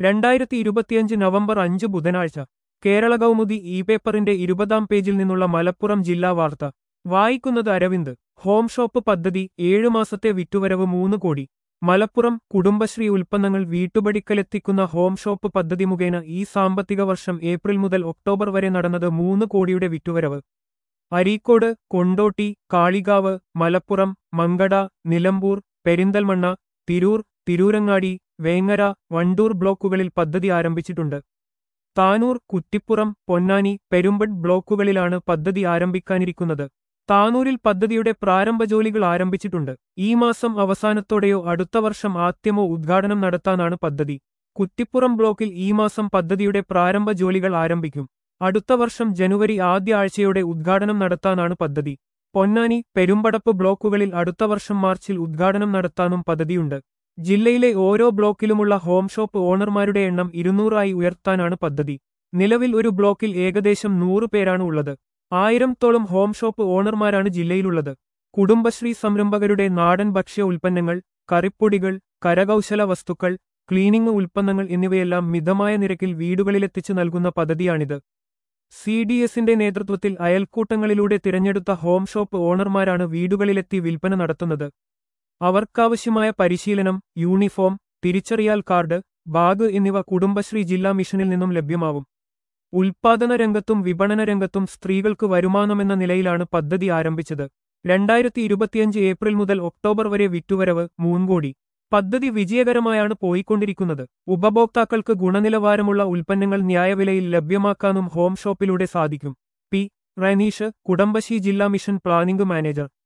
രണ്ടായിരത്തി ഇരുപത്തിയഞ്ച് നവംബർ അഞ്ച് ബുധനാഴ്ച കേരള കൗമുദി ഇ പേപ്പറിന്റെ ഇരുപതാം പേജിൽ നിന്നുള്ള മലപ്പുറം ജില്ലാ വാർത്ത വായിക്കുന്നത് അരവിന്ദ് ഹോം ഷോപ്പ് പദ്ധതി ഏഴു മാസത്തെ വിറ്റുവരവ് മൂന്ന് കോടി മലപ്പുറം കുടുംബശ്രീ ഉൽപ്പന്നങ്ങൾ വീട്ടുപടിക്കലെത്തിക്കുന്ന ഹോം ഷോപ്പ് പദ്ധതി മുഖേന ഈ സാമ്പത്തിക വർഷം ഏപ്രിൽ മുതൽ ഒക്ടോബർ വരെ നടന്നത് മൂന്ന് കോടിയുടെ വിറ്റുവരവ് അരീക്കോട് കൊണ്ടോട്ടി കാളികാവ് മലപ്പുറം മങ്കട നിലമ്പൂർ പെരിന്തൽമണ്ണ തിരൂർ തിരൂരങ്ങാടി വേങ്ങര വണ്ടൂർ ബ്ലോക്കുകളിൽ പദ്ധതി ആരംഭിച്ചിട്ടുണ്ട് താനൂർ കുറ്റിപ്പുറം പൊന്നാനി പെരുമ്പട് ബ്ലോക്കുകളിലാണ് പദ്ധതി ആരംഭിക്കാനിരിക്കുന്നത് താനൂരിൽ പദ്ധതിയുടെ പ്രാരംഭ ജോലികൾ ആരംഭിച്ചിട്ടുണ്ട് ഈ മാസം അവസാനത്തോടെയോ അടുത്ത വർഷം ആദ്യമോ ഉദ്ഘാടനം നടത്താനാണ് പദ്ധതി കുറ്റിപ്പുറം ബ്ലോക്കിൽ ഈ മാസം പദ്ധതിയുടെ പ്രാരംഭ ജോലികൾ ആരംഭിക്കും അടുത്ത വർഷം ജനുവരി ആദ്യ ആഴ്ചയോടെ ഉദ്ഘാടനം നടത്താനാണ് പദ്ധതി പൊന്നാനി പെരുമ്പടപ്പ് ബ്ലോക്കുകളിൽ അടുത്ത വർഷം മാർച്ചിൽ ഉദ്ഘാടനം നടത്താനും പദ്ധതിയുണ്ട് ജില്ലയിലെ ഓരോ ബ്ലോക്കിലുമുള്ള ഹോം ഷോപ്പ് ഓണർമാരുടെ എണ്ണം ഇരുന്നൂറായി ഉയർത്താനാണ് പദ്ധതി നിലവിൽ ഒരു ബ്ലോക്കിൽ ഏകദേശം നൂറ് പേരാണ് ഉള്ളത് ആയിരത്തോളം ഹോം ഷോപ്പ് ഓണർമാരാണ് ജില്ലയിലുള്ളത് കുടുംബശ്രീ സംരംഭകരുടെ നാടൻ ഭക്ഷ്യ ഉൽപ്പന്നങ്ങൾ കറിപ്പൊടികൾ കരകൗശല വസ്തുക്കൾ ക്ലീനിംഗ് ഉൽപ്പന്നങ്ങൾ എന്നിവയെല്ലാം മിതമായ നിരക്കിൽ വീടുകളിലെത്തിച്ചു നൽകുന്ന പദ്ധതിയാണിത് സി ഡി എസിന്റെ നേതൃത്വത്തിൽ അയൽക്കൂട്ടങ്ങളിലൂടെ തിരഞ്ഞെടുത്ത ഹോം ഷോപ്പ് ഓണർമാരാണ് വീടുകളിലെത്തി വിൽപ്പന നടത്തുന്നത് അവർക്കാവശ്യമായ പരിശീലനം യൂണിഫോം തിരിച്ചറിയാൽ കാർഡ് ബാഗ് എന്നിവ കുടുംബശ്രീ ജില്ലാ മിഷനിൽ നിന്നും ലഭ്യമാവും ഉൽപാദന രംഗത്തും വിപണന രംഗത്തും സ്ത്രീകൾക്ക് വരുമാനമെന്ന നിലയിലാണ് പദ്ധതി ആരംഭിച്ചത് രണ്ടായിരത്തി ഇരുപത്തിയഞ്ച് ഏപ്രിൽ മുതൽ ഒക്ടോബർ വരെ വിറ്റുവരവ് മൂങ്കോടി പദ്ധതി വിജയകരമായാണ് പോയിക്കൊണ്ടിരിക്കുന്നത് ഉപഭോക്താക്കൾക്ക് ഗുണനിലവാരമുള്ള ഉൽപ്പന്നങ്ങൾ ന്യായവിലയിൽ ലഭ്യമാക്കാനും ഹോം ഷോപ്പിലൂടെ സാധിക്കും പി റനീഷ് കുടംബശ്രീ ജില്ലാ മിഷൻ പ്ലാനിംഗ് മാനേജർ